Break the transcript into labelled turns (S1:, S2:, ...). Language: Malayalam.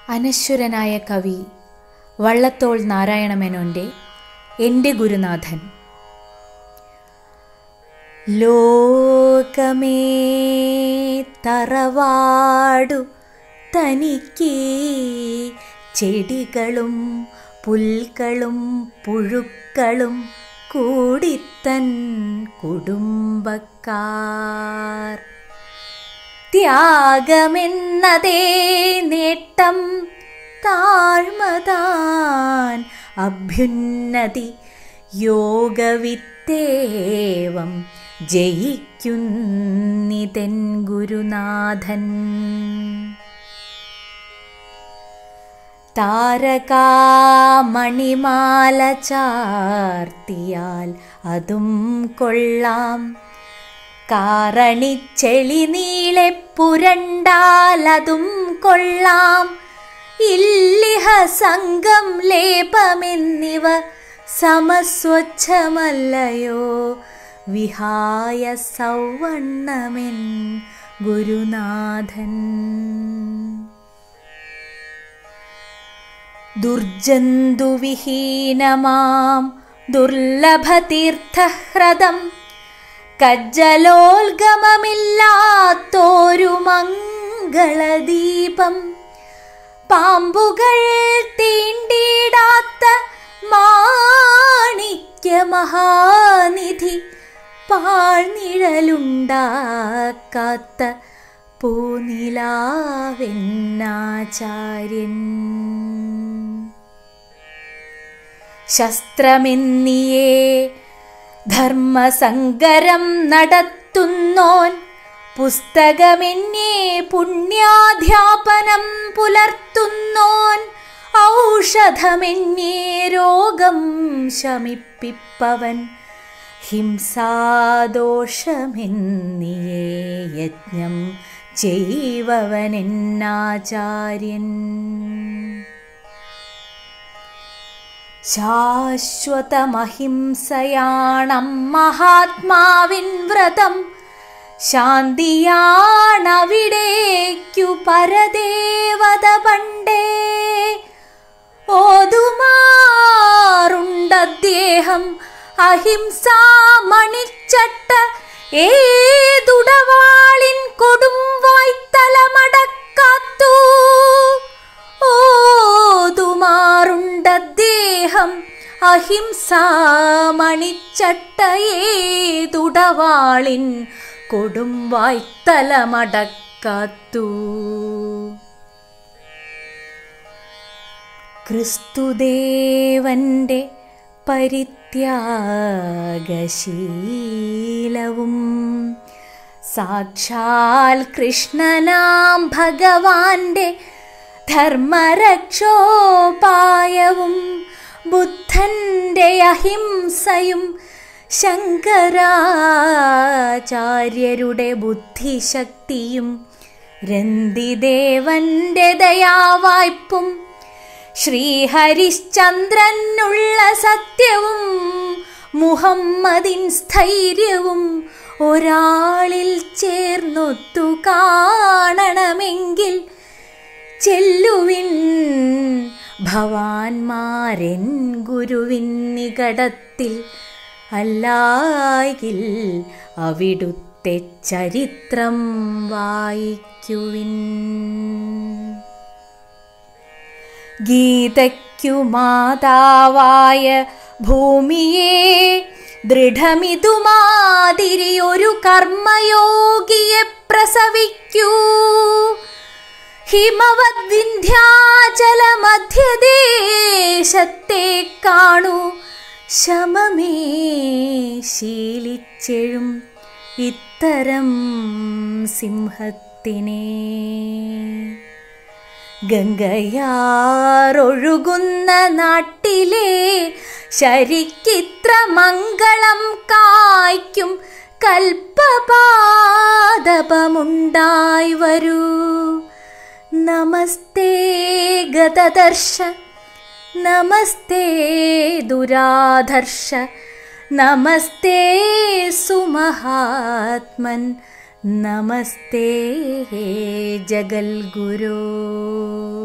S1: അനശ്വരനായ കവി വള്ളത്തോൾ നാരായണമേനോൻ്റെ എൻ്റെ ഗുരുനാഥൻ ലോകമേ തറവാടു തനിക്ക് ചെടികളും പുൽകളും പുഴുക്കളും കൂടിത്തൻ കുടുംബക്കാർ ത്യാഗമെന്നതേ നേട്ടം താഴ്മതാൻ അഭ്യുന്നതി യോഗവിത്തേവം ജയിക്കുന്നിതൻ ഗുരുനാഥൻ താരകാമണിമാല ചാർത്തിയാൽ അതും കൊള്ളാം കാറണിച്ചെളി നീളെ പുരണ്ടാലതും കൊള്ളാം ഇല്ലിഹ സംഘം ലേപമെന്നിവ സമസ്വച്ഛമല്ലയോ വിഹായ സൗവണ്ണമെൻ ഗുരുനാഥൻ ദുർജന്തുവിഹീനമാം ദുർലഭതീർത്ഥഹ്രദം കജ്ജലോൽഗമമില്ലാത്തോരു മംഗളദീപം പാമ്പുകൾ തീണ്ടിടാത്ത മാണിക്യ മഹാനിധി പാഴ്നിഴലുണ്ടാക്കാത്ത പൂനിലാവെന്നാചാര്യൻ ശസ്ത്രമെന്നിയേ ധർമ്മസങ്കരം നടത്തുന്നോൻ പുസ്തകമെന്നേ പുണ്യാധ്യാപനം പുലർത്തുന്നോൻ ഔഷധമെന്നേ രോഗം ശമിപ്പിപ്പവൻ ഹിംസാദോഷമെന്നിയേ യജ്ഞം ചെയ്വവനെന്നാചാര്യൻ ശാശ്വതമഹിംസയാണം മഹാത്മാവിൻ വ്രതം ശാന്തിയാണവിടേക്കു പരദേവത പണ്ടേ ഓതുമാറുണ്ടദ്ദേഹം അഹിംസാമണിച്ചട്ട ഏതുടവാളിൻ കൊടും വായ്ത്തലമടക്കാത്തു ഓതുമാറുണ്ടദ്ദേഹം അഹിംസാമണിച്ചട്ടയേതുടവാളിൻ കൊടും വായ്ത്തലമടക്കാത്തു ക്രിസ്തുദേവന്റെ പരിത്യാഗശീലവും സാക്ഷാൽ കൃഷ്ണനാം ഭഗവാന്റെ ധർമ്മരക്ഷോപായവും ബുദ്ധന്റെ അഹിംസയും ശങ്കരാചാര്യരുടെ ബുദ്ധിശക്തിയും രന്തിദേവന്റെ ദയാവായ്പും ശ്രീഹരിശ്ചന്ദ്രനുള്ള സത്യവും മുഹമ്മദിൻ സ്ഥൈര്യവും ഒരാളിൽ ചേർന്നൊത്തു കാണണമെങ്കിൽ ചെല്ലുവിൻ ഭവാൻമാരൻ ഗുരുവിൻ നികടത്തിൽ അല്ലായിൽ അവിടുത്തെ ചരിത്രം വായിക്കുവിൻ ഗീതയ്ക്കു മാതാവായ ഭൂമിയെ ദൃഢമിതുമാതിരി ഒരു കർമ്മയോഗിയെ പ്രസവിക്കൂ ഹിമവത് വിന്ധ്യാചല മധ്യദേശത്തെ കാണൂ ശമമേ ശീലിച്ചെഴും ഇത്തരം സിംഹത്തിനെ ഗംഗയാറൊഴുകുന്ന നാട്ടിലെ ശരിക്കിത്ര മംഗളം കായ്ക്കും കൽപ്പപാദപമുണ്ടായി വരൂ നമസ്തേ ഗതദർശ നമസ്തേ ദുരാധർഷ നമസ്തേ സുമഹാത്മൻ നമസ്തേ ജഗൽഗുരോ